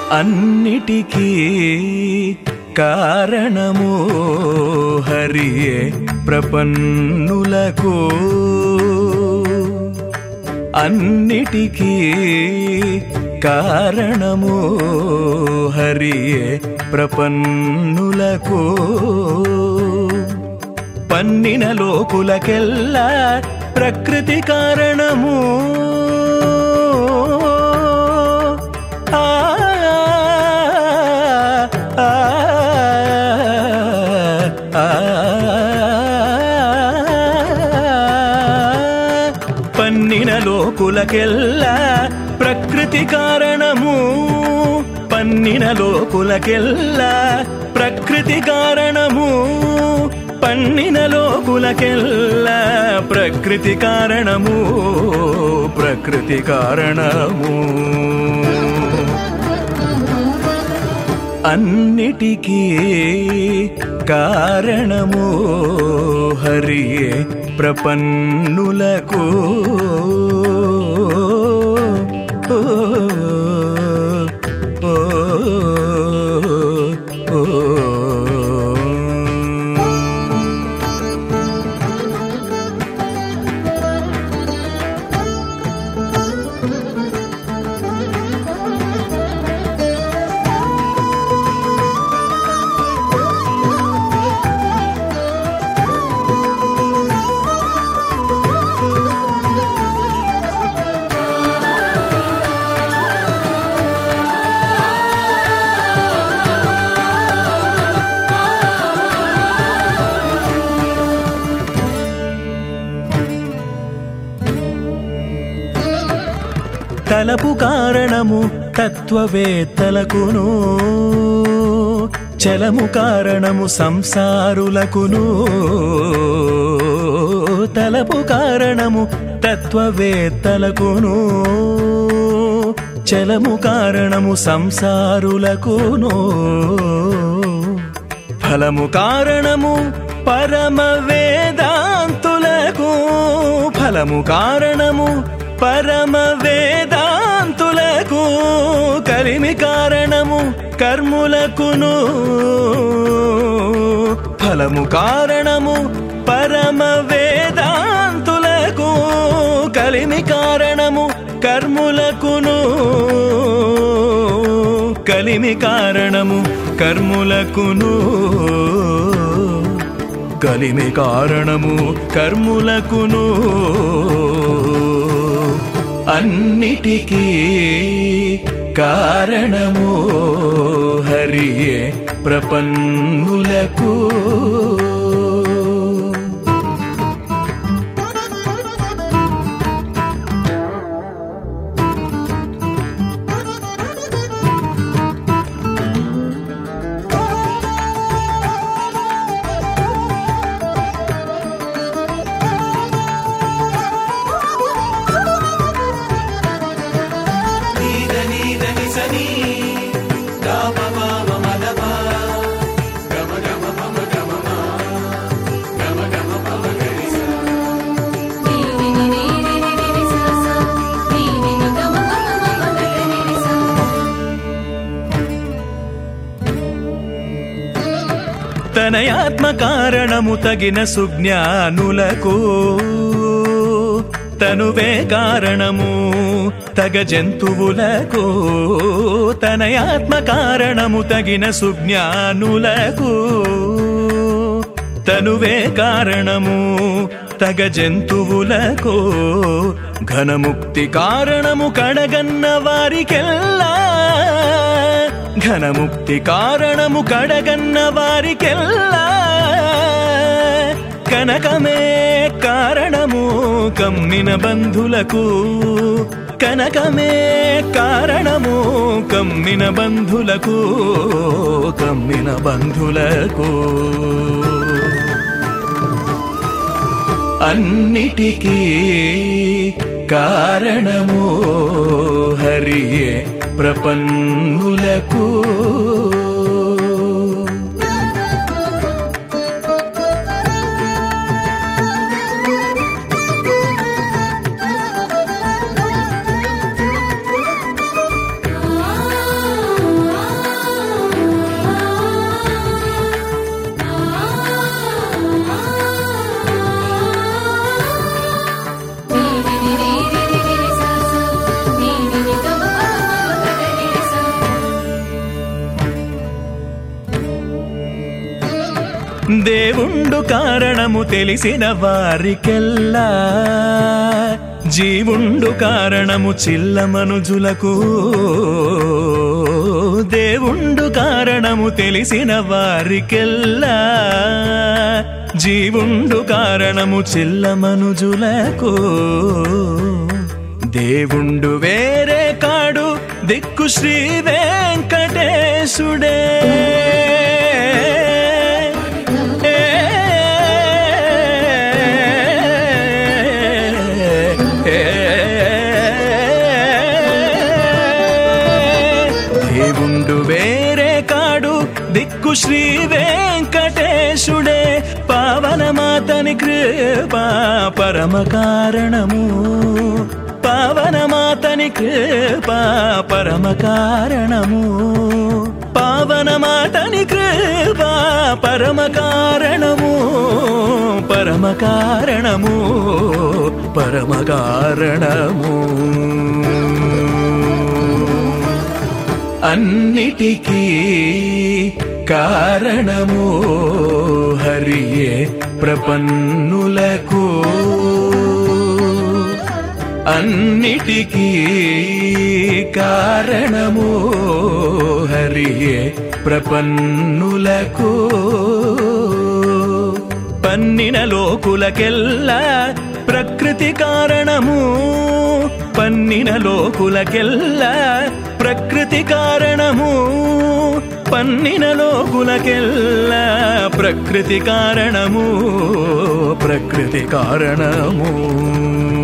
అన్నిటికీ కారణము హరియే ప్రపన్నులకు అన్నిటికీ కారణము హరియే ప్రపన్నులకు పన్నిన లోకులకెల్లా ప్రకృతి కారణము ఆ, ఆ, ఆ, పన్నిన లోకులకెల్లా ప్రకృతి కారణము పన్నిన లోకులకెల్లా ప్రకృతి కారణము పన్నిన లోకులకెల్లా ప్రకృతి కారణము ప్రకృతి కారణము అన్నిటికీ కారణము హరియే ప్రపన్నులకు ఓ, ఓ, ఓ, ఓ. తలపు కారణము తత్వవేత్తలకును చలము కారణము సంసారులకును తలపు కారణము తత్వవేత్తలకును చలము కారణము సంసారులకును ఫలము కారణము పరమ వేదాంతులకు ఫలము కారణము పరమ వేదాంతులకు కలిమి కారణము కర్ములకును ఫలము కారణము పరమ వేదాంతులకు కలిమి కారణము కర్ములకును కలిమి కారణము కర్ములకును కలిమి కారణము కర్ములకును అన్నిటికీ కారణము హరియే ప్రపన్నులకు తనయాత్మ కారణము తగిన సుజ్ఞానులకు తనువే కారణము తగ జంతువులకు తనయాత్మ కారణము తగిన సుజ్ఞానులకు తనువే కారణము తగ జంతువులకు ఘనముక్తి కారణము కడగన్న వారికెల్లా ఘనముక్తి కారణము కడగన్న వారికెల్లా కనకమే కారణము కమ్మిన బంధులకు కనకమే కారణము కమ్మిన బంధులకు కమ్మిన బంధులకు అన్నిటికీ కారణము హరియే ప్రపన్నులకు ఆ దేవుండు కారణము తెలిసిన వారికెల్లా జీవుండు కారణము చిల్ల మనుజులకు దేవుండు కారణము తెలిసిన వారికెల్లా జీవుండు కారణము చిల్ల మనుజులకు దేవుండు వేరే కాడు దిక్కు శ్రీ వెంకటేశుడే దేవుండు వేరే కాడు దిక్కు శ్రీ వెంకటేశుడే పావనమాతని కృపా పరమ కారణము పావనమాతని కృపా పరమ కారణము పావనమాతని కృపా పరమ కారణము పరమ కారణము పరమ కారణము అన్నిటికీ కారణము హరియే ప్రపన్నులకు అన్నిటికీ కారణము హరియే ప్రపన్నులకు పన్నిన లోకులకెల్లా ప్రకృతి కారణము పన్నిన లోకులకెల్లా ప్రకృతి కారణము పన్నిన లోకులకెల్లా ప్రకృతి కారణము ప్రకృతి కారణము